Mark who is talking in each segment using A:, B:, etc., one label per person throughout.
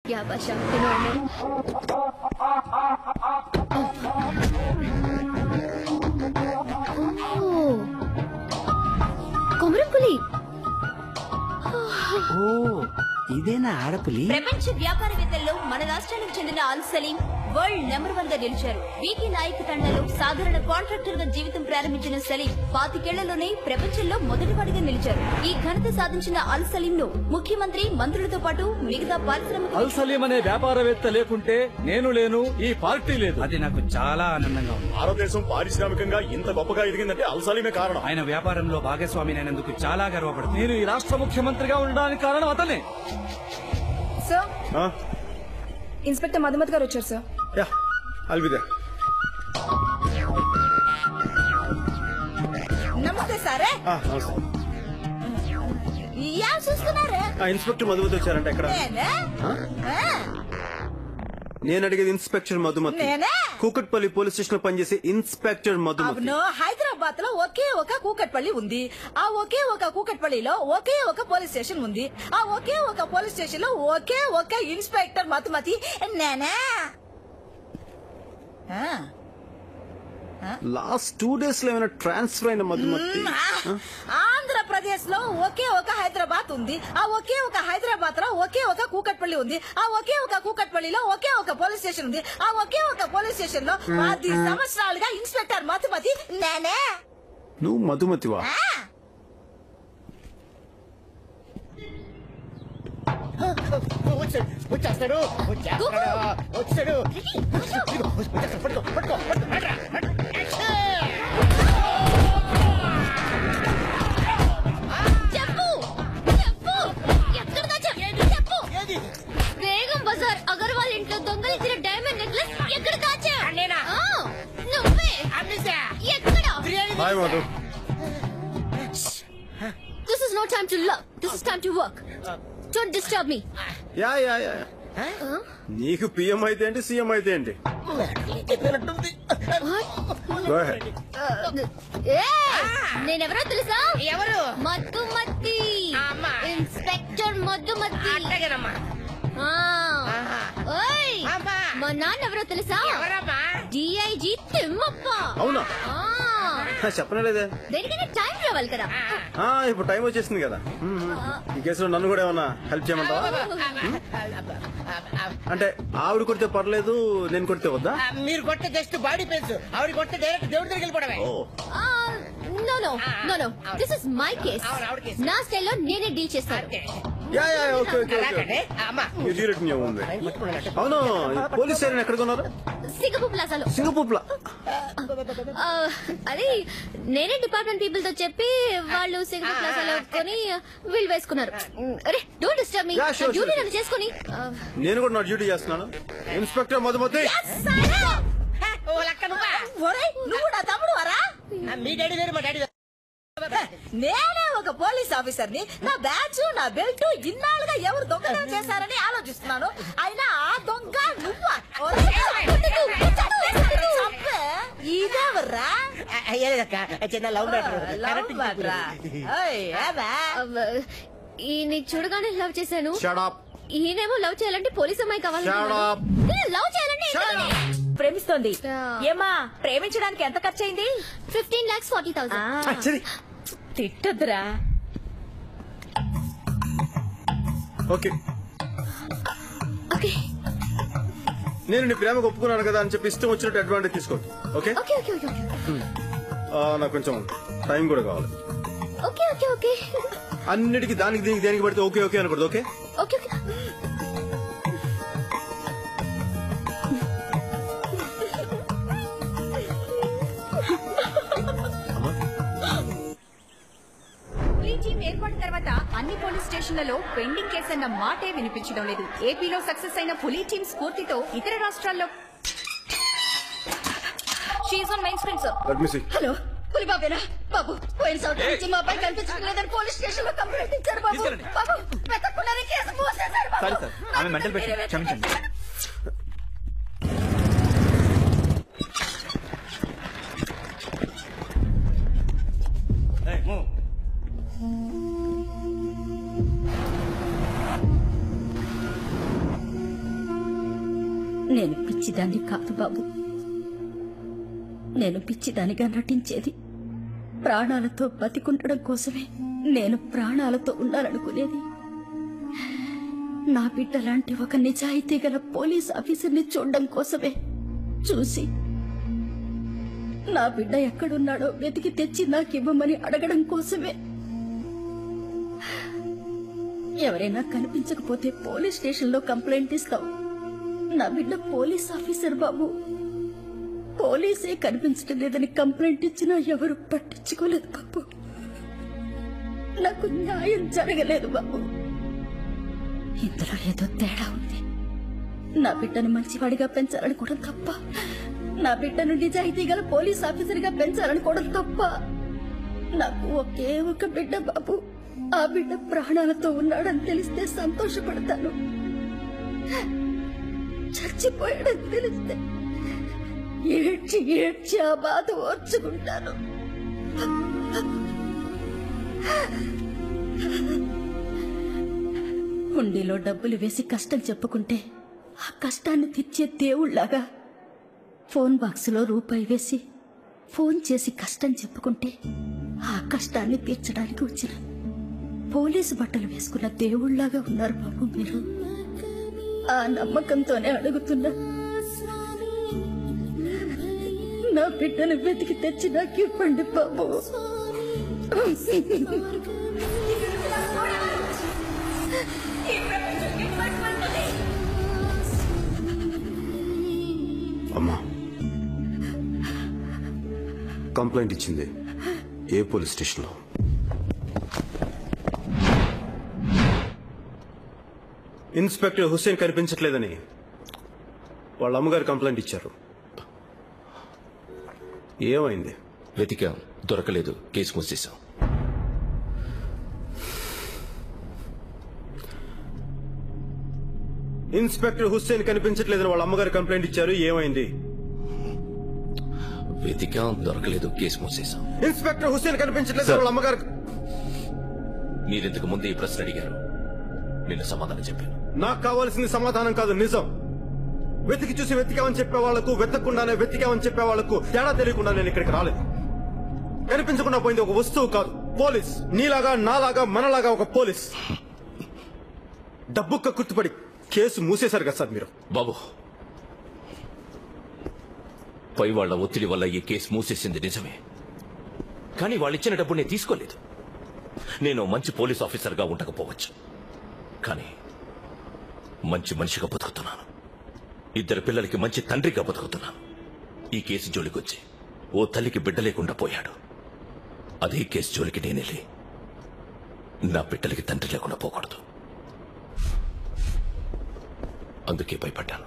A: क्या भाषा इन्होंने కుమరంపులి
B: ఓ ఇదేనా ఆడపులి
C: ప్రపంచ వ్యాపారవేత్తల్లో మన రాష్ట్రానికి చెందిన Al Saleem world number one గా నిలిచారు వీకి నాయక్ తండలో సాధారణ కాంట్రాక్టర్ గా జీవితం ప్రారంభించిన సలీం పాతికేళ్లలోనే ప్రపంచంలో మొదటివాడిగా నిలిచారు ఈ ఘనత సాధించిన అల్ సలీం ను ముఖ్యమంత్రి మంత్రులతో పాటు మిగతా పారిశ్రామిక
D: అల్ సలీం అనే వ్యాపారవేత్త లేకుంటే నేను లేను ఈ పార్టీ లేదు
B: అది నాకు చాలా ఆనందంగా ఉంది
E: భారతదేశం పారిశ్రామికంగా ఇంత గొప్పగా ఎదిగిందంటే అల్సలీమే కారణం
B: ఆయన వ్యాపారంలో భాగస్వామి అయినందుకు చాలా గర్వపడుతుంది
D: నేను ఈ రాష్ట్ర ముఖ్యమంత్రిగా ఉండడానికి కారణం అతనే
F: సార్
E: ఆ?
F: ఇన్స్పెక్టర్ మధుమతి గారు వచ్చారు సార్
E: యా అల్విదా
C: నమస్తే సారే
E: ఆ, నమస్తే
C: యా చూస్తున్నారా
E: ఆ, ఇన్స్పెక్టర్ మధుమతి వచ్చారంట ఎక్కడ నేను అడిగేది ఇన్స్పెక్టర్ మధుమతి
C: నేనే?
E: కూకట్పల్లి పోలీస్ స్టేషన్ లో పనిచేసే ఇన్స్పెక్టర్ మధుమతి
C: అవును హైదరాబాద్ లో ఒకే ఒక కూకట్పల్లి ఉంది ఆ ఒకే ఒక కూకట్పల్లిలో ఒకే ఒక పోలీస్ స్టేషన్ ఉంది ఆ ఒకే ఒక పోలీస్ స్టేషన్ లో ఒకే ఒక ఇన్స్పెక్టర్ మధుమతి నేనే ఆ,
E: లాస్ట్ టూ డేస్ లో ఏమైనా ట్రాన్స్ఫర్ అయిన మధుమతి
C: ఆంధ్రప్రదేశ్ లో ఒకే ఒక హైదరాబాద్ ఉంది ఆ ఒకే ఒక హైదరాబాద్ లో ఒకే ఒక కూకట్పల్లి ఉంది ఆ ఒకే ఒక కూకట్పల్లిలో ఒకే ఒక పోలీస్ స్టేషన్ ఉంది ఆ ఒకే ఒక పోలీస్ స్టేషన్ లో పది సంవత్సరాలుగా ఇన్స్పెక్టర్ మధుమతి నేనే
E: నువ్వు మధుమతివా
G: వచ్చేస్తాడు వచ్చేస్తాడు వచ్చాడు పట్టుకో పట్టుకో
A: చెప్పు చెప్పు ఎక్కడ దాచావు? చెప్పు బేగం బజార్ అగర్వాల్ ఇంట్లో దొంగలించిన డైమండ్ నెక్లెస్ ఎక్కడ దాచావు
G: నేనా?
A: ఆ, నువ్వే ఎక్కడ
E: hi Madhu
A: this is no time to love this is time to work don't disturb me
E: ya ya ya నీకు పిఎం అయితే ఏంటి సీఎం అయితే ఏంటి
G: చెప్పినట్టుంది
E: Go ahead.
A: నేనెవరో తెలుసా
G: ఎవరు
A: మధుమతి
G: అమ్మా.
A: ఇన్స్పెక్టర్ మధుమతి
G: అట్టగనమ్మా
A: ఆ.
G: ఆహా.
A: ఓయ్
G: అమ్మా.
A: మా నాన్న ఎవరో తెలుసా
G: ఎవరమ్మా
A: డిఐజీ తిమ్మప్ప
E: అవునా
A: ఆ.
E: చెప్పలేదే
A: దేనికైనా టైం రావాలి కదా
E: ఆ, ఇప్పుడు టైం వచ్చేసింది కదా మ్మ్. ఈ కేసులో నన్ను కూడా ఏమన్నా హెల్ప్ చేయమంటావా అంటే ఆవిడ కొడితే పర్లేదు నేను కొడితే వద్దా
G: ఆ, మీరు కొట్టే జస్ట్ బాడీ పెయిన్స్ ఆవిడ కొట్టే డైరెక్ట్ దేవుడి దగ్గరికి వెళ్ళిపోవడమే
E: oh
A: no no no no this is my case
G: అవును, ఆవిడ case.
A: నా స్టైల్లో నేనే డీల్ చేస్తాను
G: okay.
E: Ya ya okay okay
G: అలాగండి
E: ఓకే
G: అమ్మా
E: ఈ డీరెక్ట్ న్యూ ఉంది
G: టైం పట్టుకున్నాడు.
E: అవును ఈ పోలీస్ స్టేషన్ ఎక్కడ కొన్నారు
A: సింగపూర్ ప్లాజాలో
E: సింగపూర్ లో
A: ఆ, అది నేనే డిపార్ట్మెంట్ పీపుల్ తో చెప్పి వాళ్ళు సింగపూర్ ప్లాజాలో కొని వీళ్ళు వేసుకున్నారు అరే don't disturb me
E: Yeah, sure,
A: duty
E: sure,
A: నన్ను చేసుకొని ఆ,
E: నేను కూడా నా డ్యూటీ చేస్తున్నాను ఇన్స్పెక్టర్ మధుమతి
G: హే, ఓ లక్క నువ్వా
C: ఒరేయ్ నువ్వు నా తమ్ముడు వరా
G: ఆ, మీ డాడీ వేరు మా డాడీ వేరు.
C: నేనే ఒక పోలీస్ ఆఫీసర్ ని నా బ్యాచ్ నా బెల్ట్ ఇన్నాళ్ళుగా ఎవరు దొంగతనం చేశారని ఆలోచిస్తున్నాను అయినా ఆ దొంగ నువ్వా ఒరేయ్, కుట్టుకు, కుట్టుకు, చంపే. ఇదెవర్రా
G: ఆ, అయ్యేదక్క చిన్న లవ్ మ్యాటర్
C: లవ్ మ్యాటరా? ఓయ్, ఏవా?
A: ఆ, ఈయన్ని చూడగానే లవ్ చేశాను
E: షడప్
A: ఈయనేమో లవ్ చేయాలంటే పోలీస్ అమ్మాయి కావాలి
E: Shut up.
A: లవ్ చేయాలంటే
C: ప్రేమిస్తోంది
A: Yeah.
C: ఏమా ప్రేమించడానికి ఎంత ఖర్చయింది
A: ఫిఫ్టీన్ లాక్స్ ఫార్టీ థౌసండ్
E: సరే
C: తిట్టద్దురా
E: ఓకే
A: ఓకే
E: నేను నీ ప్రేమకు ఒప్పుకున్నాను కదా అని చెప్పి ఇష్టం వచ్చినట్టు అడ్వాంటేజ్ తీసుకోవద్దు ఓకే
A: ఓకే ఓకే ఓకే
E: ఆ, నాకు కొంచెం టైం కూడా కావాలి
A: ఓకే ఓకే ఓకే
E: అన్నిటికీ దానికి దీనికి దేనికి పడితే ఓకే ఓకే అనకూడదు okay
A: okay okay
H: police team ఏర్పాటు తర్వాత అన్ని పోలీస్ స్టేషన్లలో పెండింగ్ కేసు అన్న మాటే వినిపించడం లేదు ఏపీలో సక్సెస్ అయిన పులీ టీం స్ఫూర్తితో ఇతర రాష్ట్రాల్లో షీఈ్ on main screen sir
E: let me see
A: hello పులి బాబేనా బాబు పోయిన సంవత్సరం నుంచి మా అబ్బాయి కనిపించడం లేదని పోలీస్ స్టేషన్ లో కంప్లైంట్ ఇచ్చారు బాబు బాబు వెతకుండానే కేసు మూసేశారు బాబు
B: సారీ సార్ ఆమె మెంటల్ పేషెంట్ క్షమించండి
I: నేను పిచ్చిదాన్ని కాదు బాబు నేను పిచ్చిదానిగా నటించేది ప్రాణాలతో బతికుండడం కోసమే నేను ప్రాణాలతో ఉండాలనుకునేది నా బిడ్డ లాంటి ఒక నిజాయితీ గల పోలీస్ ఆఫీసర్ని చూడడం కోసమే చూసి నా బిడ్డ ఎక్కడున్నాడో వెతికి తెచ్చి నాకివ్వమని అడగడం కోసమే ఎవరైనా కనిపించకపోతే పోలీస్ స్టేషన్లో కంప్లైంట్ ఇస్తాం నా బిడ్డ పోలీస్ ఆఫీసర్ బాబు పోలీసే కనిపించడం లేదని కంప్లైంట్ ఇచ్చినా ఎవరు పట్టించుకోలేదు బాబు నాకు న్యాయం జరగలేదు బాబు ఇందులో ఏదో తేడా ఉంది నా బిడ్డను మంచివాడిగా పెంచాలనుకోవడం తప్ప నా బిడ్డను నిజాయితీ గల పోలీస్ ఆఫీసర్గా పెంచాలనుకోవడం తప్ప నాకు ఒకే ఒక బిడ్డ బాబు ఆ బిడ్డ ప్రాణాలతో ఉన్నాడని తెలిస్తే సంతోషపడతాను చచ్చిపోయాడని తెలిస్తే ఏడ్చి ఏడ్చి ఆ బాధ ఓర్చుకుంటాను హుండీలో డబ్బులు వేసి కష్టం చెప్పుకుంటే ఆ కష్టాన్ని తీర్చే దేవుళ్లాగా ఫోన్ బాక్సులో రూపాయి వేసి ఫోన్ చేసి కష్టం చెప్పుకుంటే ఆ కష్టాన్ని తీర్చడానికి వచ్చిన పోలీసు బట్టలు వేసుకున్న దేవుళ్లాగా ఉన్నారు బాబు మీరు ఆ నమ్మకంతోనే అడుగుతున్నా నా బిడ్డను వెతికి తెచ్చి నాకు ఇవ్వండి బాబు
E: అమ్మా కంప్లైంట్ ఇచ్చింది ఏ పోలీస్ స్టేషన్లో ఇన్స్పెక్టర్ హుస్సేన్ కనిపించట్లేదని వాళ్ళ అమ్మగారు కంప్లైంట్ ఇచ్చారు ఏమైంది
J: వెతికాం దొరకలేదు కేసు మూసేశాం
E: ఇన్స్పెక్టర్ హుస్సేన్ కనిపించట్లేదని వాళ్ళ అమ్మగారు కంప్లైంట్ ఇచ్చారు ఏమైంది
J: వెతికాం దొరకలేదు కేసు మూసేశాం
E: ఇన్స్పెక్టర్ హుస్సేన్ కనిపించట్లేదు వాళ్ళ అమ్మగారు
J: మీరింతకు ముందు ఈ ప్రశ్న అడిగారు నేను సమాధానం చెప్పాను
E: నాకు కావాల్సింది సమాధానం కాదు నిజం వెతికి చూసి వెతికామని చెప్పే వాళ్లకు వెతకకుండానే వెతికామని చెప్పే వాళ్లకు తేడా తెలియకుండా నేను ఇక్కడికి రాలేదు కనిపించకుండా పోయింది ఒక వస్తువు కాదు పోలీస్ నీలాగా నాలాగా మనలాగా ఒక పోలీస్ డబ్బుక్క కుర్తుపడి కేసు మూసేశారు కదా సార్ మీరు
J: బాబు పై వాళ్ల ఒత్తిడి వల్ల ఈ కేసు మూసేసింది నిజమే కానీ వాళ్ళిచ్చిన డబ్బు నేను తీసుకోలేదు నేను మంచి పోలీస్ ఆఫీసర్గా ఉండకపోవచ్చు కానీ మంచి మనిషిగా బతుకుతున్నాను ఇద్దరు పిల్లలకి మంచి తండ్రిగా బతుకుతున్నాను ఈ కేసు జోలికొచ్చి ఓ తల్లికి బిడ్డ లేకుండా పోయాడు అదే కేసు జోలికి నేనెళ్ళి నా బిడ్డలకి తండ్రి లేకుండా పోకూడదు అందుకే భయపడ్డాను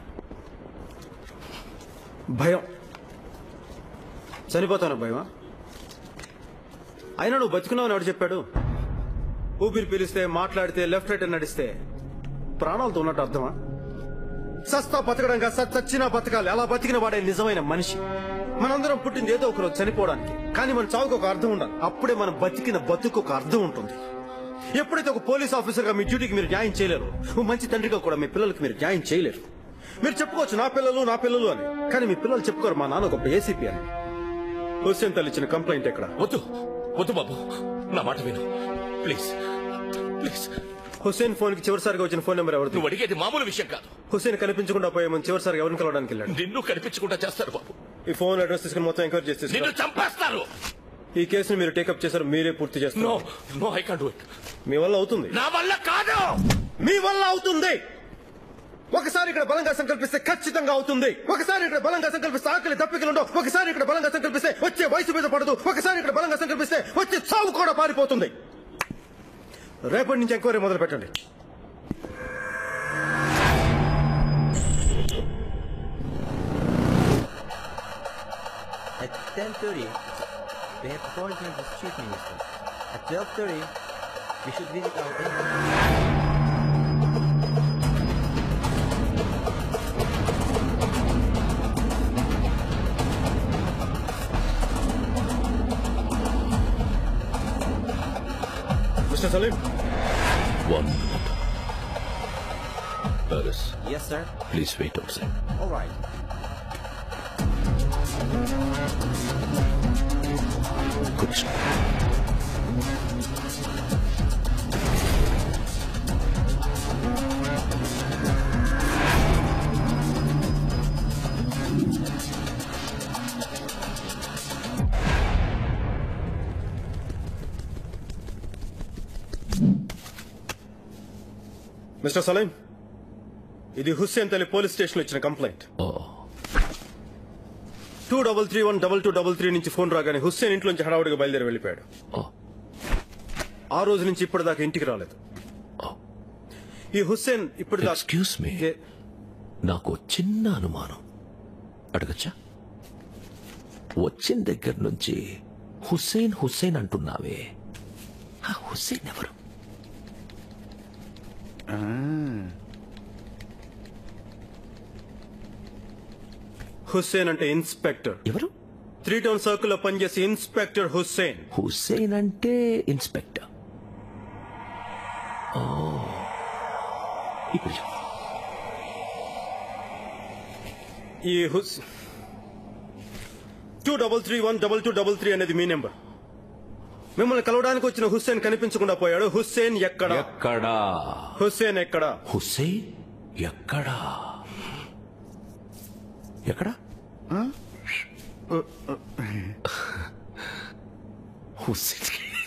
E: భయం చనిపోతాను భయమా అయినా నువ్వు బతుకున్నావు ఎవడు చెప్పాడు ఊపిరి పీలిస్తే మాట్లాడితే లెఫ్ట్ రైట్ అని నడిస్తే ప్రాణాలతో ఉన్నట్టు అర్థమా సస్తా బతకడం కాదు సత్ చచ్చినా బతకాలి అలా బతికిన వాడే నిజమైన మనిషి మనందరం పుట్టింది ఏదో ఒకరోజు చనిపోవడానికి కానీ మన చావుకు ఒక అర్థం ఉండాలి అప్పుడే మనం బతికిన బతుకు ఒక అర్థం ఉంటుంది ఎప్పుడైతే ఒక పోలీస్ ఆఫీసర్ గా మీ డ్యూటీకి మీరు న్యాయం చేయలేరు ఓ మంచి తండ్రిగా కూడా మీ పిల్లలకి మీరు న్యాయం చేయలేరు మీరు చెప్పుకోవచ్చు నా పిల్లలు నా పిల్లలు అని కానీ మీ పిల్లలు చెప్పుకోరు మా నాన్న ఒక ఏసీపీ అని హుస్సేన్ తల్లి ఇచ్చిన కంప్లైంట్ ఎక్కడ
J: వద్దు వద్దు బాబు నా మాట విను ప్లీజ్ ప్లీజ్
E: హుస్సేన్ ఫోన్ కి చివరిసారిగా వచ్చిన ఫోన్ నెంబర్ ఎవరిది
J: నువ్వు అడిగేది మామూలు విషయం కాదు
E: హుస్సేన్ కనిపించకుండా పోయే ముందు చివరిసారిగా ఎవరిని కలవడానికి వెళ్ళాడు
J: నిన్ను కనిపించకుండా చేస్తారు బాబు
E: ఈ ఫోన్ అడ్రస్ తీసుకుని మొత్తం ఎంక్వైరీ చేసి
J: నిన్ను
E: తీసుకురా.
J: చంపేస్తారు
E: ఈ కేసును మీరు టేకప్ చేశారు మీరే పూర్తి
J: నో
E: చేస్తారు
J: no I can't do it
E: మీ వల్ల అవుతుంది
J: నా వల్ల కాదు
E: మీ వల్ల అవుతుంది ఒకసారి ఇక్కడ బలంగా సంకల్పిస్తే ఖచ్చితంగా అవుతుంది ఒకసారి ఇక్కడ బలంగా సంకల్పిస్తే ఆకలి తప్పికలుండవు ఒకసారి ఇక్కడ బలంగా సంకల్పిస్తే వచ్చే వయసు మీద పడదు ఒకసారి ఇక్కడ బలంగా సంకల్పిస్తే వచ్చే చావు కూడా పారిపోతుంది రేపటి నుంచి ఎంక్వైరీ మొదలు పెట్టండి
K: At 10.30, we have appointment with the Chief Minister. At 12.30, we should visit our embassy.
E: Mister Saleem
J: one Paris
K: Yes, sir.
J: Please wait outside
K: All right.
J: కూర్చో
E: మిస్టర్ సలీం ఇది హుస్సేన్ తల్లి పోలీస్ స్టేషన్ ఇచ్చిన complaint two double three one double two double three నుంచి phone రాగానే హుస్సేన్ ఇంట్లోంచి హడావుడిగా బయలుదేరి వెళ్ళిపోయాడు ఆ రోజు నుంచి ఇప్పటిదాకా ఇంటికి రాలేదు ఈ హుస్సేన్ ఇప్పుడు
J: ఎక్స్క్యూస్ మీ నాకు చిన్న అనుమానం అడగచ్చా వచ్చిన దగ్గర నుంచి హుస్సేన్ హుస్సేన్ అంటున్నావే ఆ హుస్సేన్ ఎవరు
E: హుస్సేన్ అంటే ఇన్స్పెక్టర్
J: ఎవరు
E: త్రీ టౌన్ సర్కిల్ లో పనిచేసే ఇన్స్పెక్టర్ హుస్సేన్
J: హుస్సేన్ అంటే ఇన్స్పెక్టర్ ఓ ఇప్పుడు చెప్పు.
E: ఈ హుస్ two double three one double two double three అనేది మీ నెంబర్ మిమ్మల్ని కలవడానికి వచ్చిన హుస్సేన్ కనిపించకుండా పోయాడు హుస్సేన్ ఎక్కడ
J: ఎక్కడా
E: హుస్సేన్ ఎక్కడ
J: హుస్సేన్ ఎక్కడా ఎక్కడా హుస్సేన్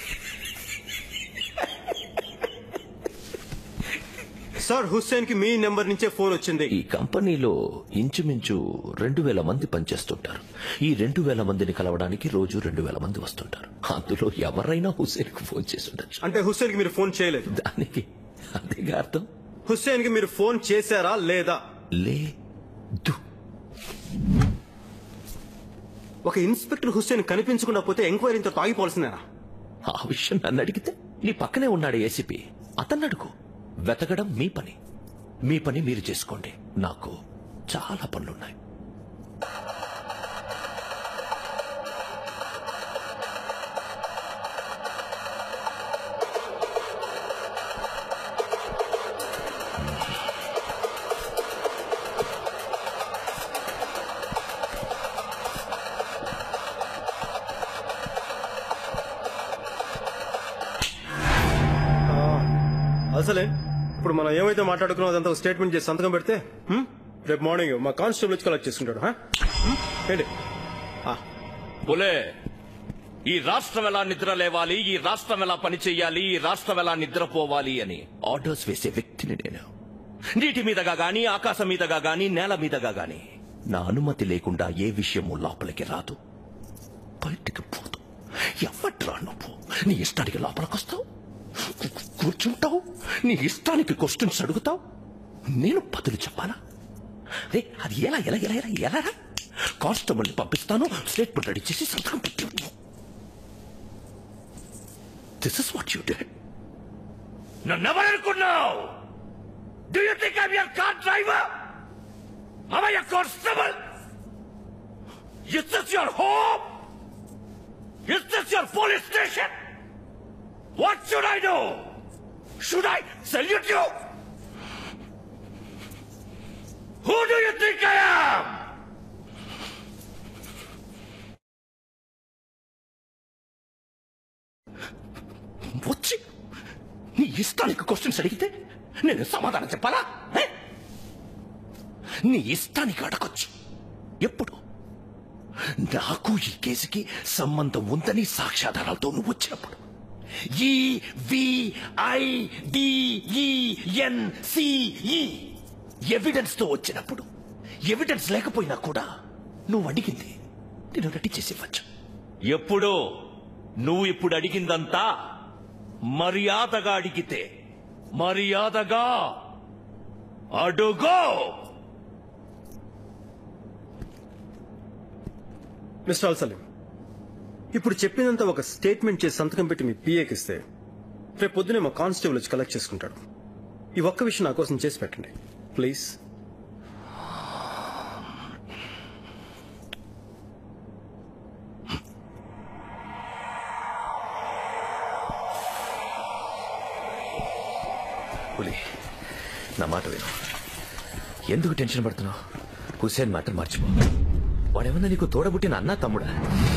E: సార్ హుస్సేన్ కి మీ నెంబర్ నుంచే ఫోన్ వచ్చింది
J: ఈ కంపెనీలో ఇంచుమించు రెండు వేల మంది పనిచేస్తుంటారు ఈ రెండు వేల మందిని కలవడానికి రోజు రెండు వేల మంది వస్తుంటారు అందులో ఎవరైనా హుస్సేన్ కు ఫోన్ చేసి ఉండొచ్చు
E: అంటే హుస్సేన్ కి మీరు ఫోన్ చేయలేదు
J: దానికి అదేగా అర్థం
E: హుస్సేన్ కి మీరు ఫోన్ చేశారా లేదా
J: లే
E: ఒక ఇన్స్పెక్టర్ హుస్సేన్ కనిపించకుండా పోతే ఎంక్వైరీతో తాగిపోవాల్సిందేనా
J: ఆ విషయం నన్ను అడిగితే నీ పక్కనే ఉన్నాడు ఏసీపీ అతన్ని అడుగు వెతకడం మీ పని మీ పని మీరు చేసుకోండి నాకు చాలా పనులున్నాయి
E: అసలే ఇప్పుడు మనం ఏమైతే మాట్లాడుకున్నాం అదంతా ఒక స్టేట్మెంట్ చేసి సంతకం పెడితే హ్మ్? రేపు మార్నింగ్ మా కానిస్టేబుల్ వచ్చి కలెక్ట్ చేసుకుంటాడు హా? హ్మ్? ఏంటి
J: బులే ఈ రాష్ట్రం ఎలా నిద్ర లేవాలి ఈ రాష్ట్రం ఎలా పని చెయ్యాలి ఈ రాష్ట్రం ఎలా నిద్రపోవాలి అని ఆర్డర్స్ వేసే వ్యక్తిని నేను నీటి మీదగా గాని ఆకాశం మీదగా గాని నేల మీదగా గాని నా అనుమతి లేకుండా ఏ విషయము లోపలికి రాదు బయటికి పోదు ఎవట్రా నువ్వు నీ ఇష్టానికి లోపలికొస్తావు కూర్చుంటావు నీ ఇష్టానికి క్వశ్చన్స్ అడుగుతావు నేను బదులు చెప్పాలా రే అది ఎలా ఎలా ఎలా ఎలా ఎలా కానిస్టేబుల్ని పంపిస్తాను స్టేట్మెంట్ రెడీ చేసి సంతకం పెట్టి this is what you did నన్ను ఎవరనుకున్నావు do you think I'm your car driver Am I a constable? Is this your home? Is this your police station? What should I do? Should I salute you? Who do you think I am? వచ్చి నీ ఇష్టానికి questions అడిగితే నేను సమాధానం చెప్పాలా ఏ? నీ ఇష్టానికి అడగొచ్చు ఎప్పుడు నాకు ఈ కేసుకి సంబంధం ఉందని సాక్ష్యాధారాలతో నువ్వు వచ్చినప్పుడు ఈ వి ఐ డి ఈ ఎన్ సిఈ ఎవిడెన్స్ తో వచ్చినప్పుడు ఎవిడెన్స్ లేకపోయినా కూడా నువ్వు అడిగింది నేను రెడీ చేసి ఇవ్వచ్చు ఎప్పుడు నువ్వు ఇప్పుడు అడిగిందంతా మర్యాదగా అడిగితే మర్యాదగా అడుగో
E: మిస్టర్ అల్ సలీం ఇప్పుడు చెప్పినంత ఒక స్టేట్మెంట్ చేసి సంతకం పెట్టి మీ పిఏకి ఇస్తే రేపు పొద్దునే మా కానిస్టేబుల్ వచ్చి కలెక్ట్ చేసుకుంటాడు ఈ ఒక్క విషయం నా కోసం చేసి పెట్టండి ప్లీజ్
J: పులి నా మాట విను ఎందుకు టెన్షన్ పడుతున్నావు హుసేన్ మ్యాటర్ మర్చిపో వాడేమన్నా నీకు తోడబుట్టిన అన్న తమ్ముడా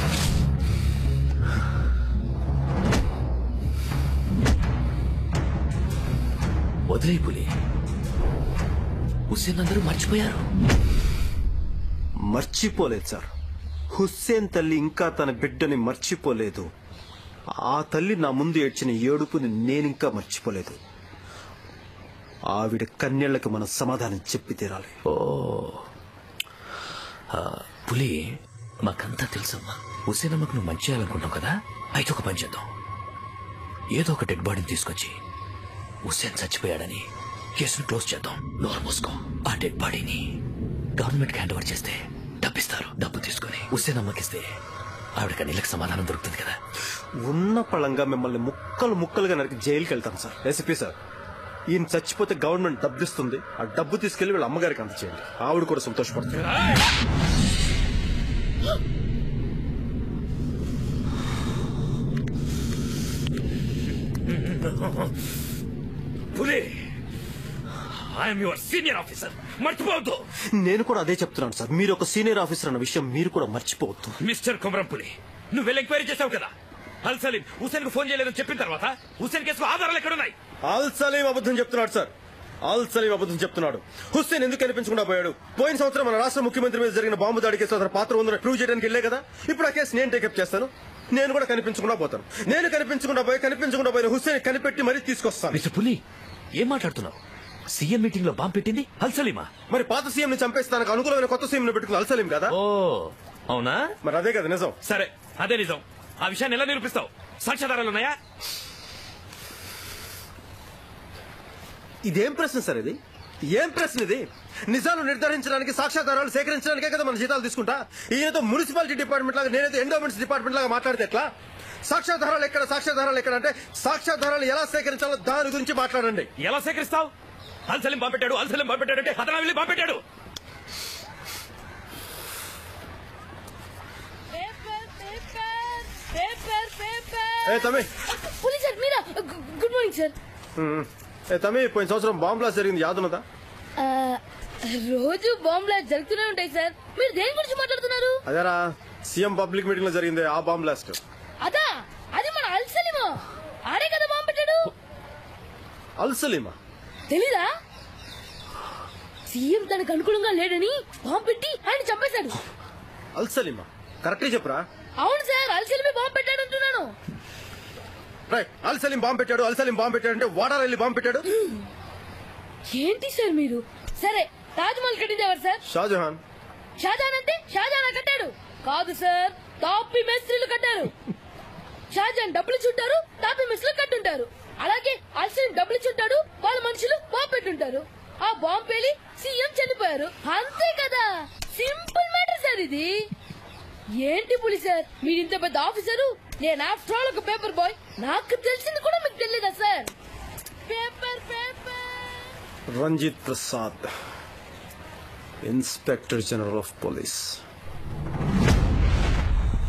J: వదిలే పులి హుస్సేన్ అందరూ మర్చిపోయారు
E: మర్చిపోలేదు సార్ హుస్సేన్ తల్లి ఇంకా తన బిడ్డని మర్చిపోలేదు ఆ తల్లి నా ముందు ఏడ్చిన ఏడుపుని నేనింకా మర్చిపోలేదు ఆవిడ కన్యళ్ళకి మనం సమాధానం చెప్పి తీరాలి
J: ఓ ఆ, పులి మాకంతా తెలుసమ్మా హుస్సేన్ అమ్మకు నువ్వు మంచి చేయాలనుకుంటావు కదా అయితే ఒక పని చేద్దాం ఏదో ఒక డెడ్ బాడీని తీసుకొచ్చి హుస్సేన్ చచ్చిపోయాడని కేసును క్లోజ్ చేద్దాం నోరు మూసుకో ఆ డెడ్ బాడీని గవర్నమెంట్ హ్యాండ్ ఓవర్ చేస్తే డబ్బిస్తారు డబ్బు తీసుకొని హుస్సేన్ అమ్మకిస్తే ఆవిడకి నీళ్ళకి సమాధానం దొరుకుతుంది కదా
E: ఉన్న పళంగా మిమ్మల్ని ముక్కలు ముక్కలుగా నరికి జైలుకి వెళ్తాను సార్ ఎస్పీ సార్ ఈయన చచ్చిపోతే గవర్నమెంట్ డబ్బు ఇస్తుంది ఆ డబ్బు తీసుకెళ్లి వీళ్ళ అమ్మగారికి అందచేయండి ఆవిడ కూడా సంతోషపడుతుంది
J: పులి ఐఎమ్ యువర్ సీనియర్ ఆఫీసర్ మర్చిపోవద్దు
E: నేను కూడా అదే చెప్తున్నాను సార్ మీరు ఒక సీనియర్ ఆఫీసర్ అన్న విషయం మీరు కూడా మర్చిపోవద్దు
J: మిస్టర్ కుమరం పులి నువ్వు వెళ్ళి ఎంక్వైరీ చేసావు కదా అల్ సలీం హుసేన్ కు ఫోన్ చేయలేదని చెప్పిన తర్వాత హుసేన్ కేసుకు ఆధారాలు ఎక్కడున్నాయి
E: ఆల్ సలీం అబద్ధం చెప్తున్నాడు సార్ ఆల్ సలీం అబద్ధం చెప్తున్నాడు హుస్సేన్ ఎందుకు కనిపించకుండా పోయాడు పోయిన సంవత్సరం మన రాష్ట్ర ముఖ్యమంత్రి మీద జరిగిన బాంబు దాడి కేసులో అతని పాత్ర ఉందని ప్రూవ్ చేయడానికి వెళ్ళే కదా ఇప్పుడు ఆ కేసు నేను టేకప్ చేస్తాను నేను కూడా కనిపించకుండా పోతాను నేను కనిపించకుండా పోయి కనిపించకుండా పోయిన హుస్సేన్ కనిపెట్టి మరీ తీసుకొస్తాను
J: మిస్టర్ పులి ఏం మాట్లాడుతున్నావు సీఎం మీటింగ్ లో బాంబు పెట్టింది అల్ సలీమా
E: మరి పాత సీఎం ని చంపేస్తానికి అనుకూలమైన కొత్త సీఎం ని పెట్టుకుని అల్ సలీం కదా
J: ఓ అవునా
E: మరి అదే కదా నిజం
J: సరే అదే నిజం ఆ విషయాన్ని ఎలా నిరూపిస్తావు సాక్ష్యాధారాలు ఉన్నాయా
E: ఇదేం ప్రశ్న సార్ ఇది ఏం ప్రశ్న ఇది నిజాలు నిర్ధారించడానికి సాక్ష్యాధారాలు సేకరించడానికే కదా మన జీతాలు తీసుకుంటా ఈయనతో మున్సిపాలిటీ డిపార్ట్మెంట్ లాగా నేనైతే ఎండోమెంట్స్ డిపార్ట్మెంట్ లాగా మాట్లాడితే ఎట్లా సాక్ష్యాధారాలు ఎక్కడ సాక్ష్యాధారాలు ఎక్కడ అంటే సాక్ష్యాధారాలు ఎలా సేకరించాలో దాని గురించి మాట్లాడండి
J: ఎలా సేకరిస్తావు అల్ సలీం బాంబు పెట్టాడు అల్ సలీం బాంబు పెట్టాడు అంటే అతను వెళ్ళి బాంబు పెట్టాడు
E: ఏ తమ్మి
A: పోలీస్ సార్ మీరా గుడ్ మార్నింగ్ సార్
E: ఉమ్. ఏ తమ్మి పోయిన సంవత్సరం బాంబ్ బ్లాస్ట్ జరిగింది యాదున్నదా
A: రోజు బాంబులా జరుగుతూనే ఉంటాయి సార్ మీరు దేని గురించి మాట్లాడుతున్నారు
E: అదేరా సీఎం పబ్లిక్ మీటింగ్ లో జరిగింది ఆ బాంబ్ బ్లాస్ట్
A: అదా అది మన అల్సలిమో ఆడే కదా బాంబు పెట్టాడు
E: అల్సలీమా
A: తెలీదా సీఎం తనకు అనుకూలంగా లేడని బాంబు పెట్టి ఆయన చంపేశాడు
E: అల్సలీమా కరెక్టే చెప్పురా
A: అవును సార్ అల్సలిమే బాంబు పెట్టాడు అంటున్నాను
E: రైట్ అల్సలీం బాంబ్ పెట్టాడు అల్సలీం బాంబ్ పెట్టాడు అంటే వాడాలి వెళ్ళి బాంబ్ పెట్టాడు
A: ఏంటి సార్ మీరు సరే తాజ్ మహల్ కట్టింది ఎవరు సార్
E: షాజహాన్
A: షాజాన్ అంటే షాజానా కట్టాడు కాదు సార్ తాపి మేస్త్రీలు కట్టారు షాజాన్ డబ్బులు చుట్టారు తాపి మేస్త్రీలు కట్టుంటారు అలాగే అల్సన్ డబ్బులు చుట్టాడు వాళ్ళ మనుషులు బాంబు పెట్టుంటారు ఆ బాంబు పేలి సీఎం చనిపోయారు అంతే కదా సింపుల్ మ్యాటర్ సార్ ఇది ఏంటి పులి సార్ మీరు ఇంత పెద్ద ఆఫీసరు నేను ఆఫ్టర్ ఆల్ ఒక పేపర్ బాయ్ నాకు తెలిసింది కూడా మీకు తెలియదా sir paper paper
E: Ranjith Prasad inspector general of police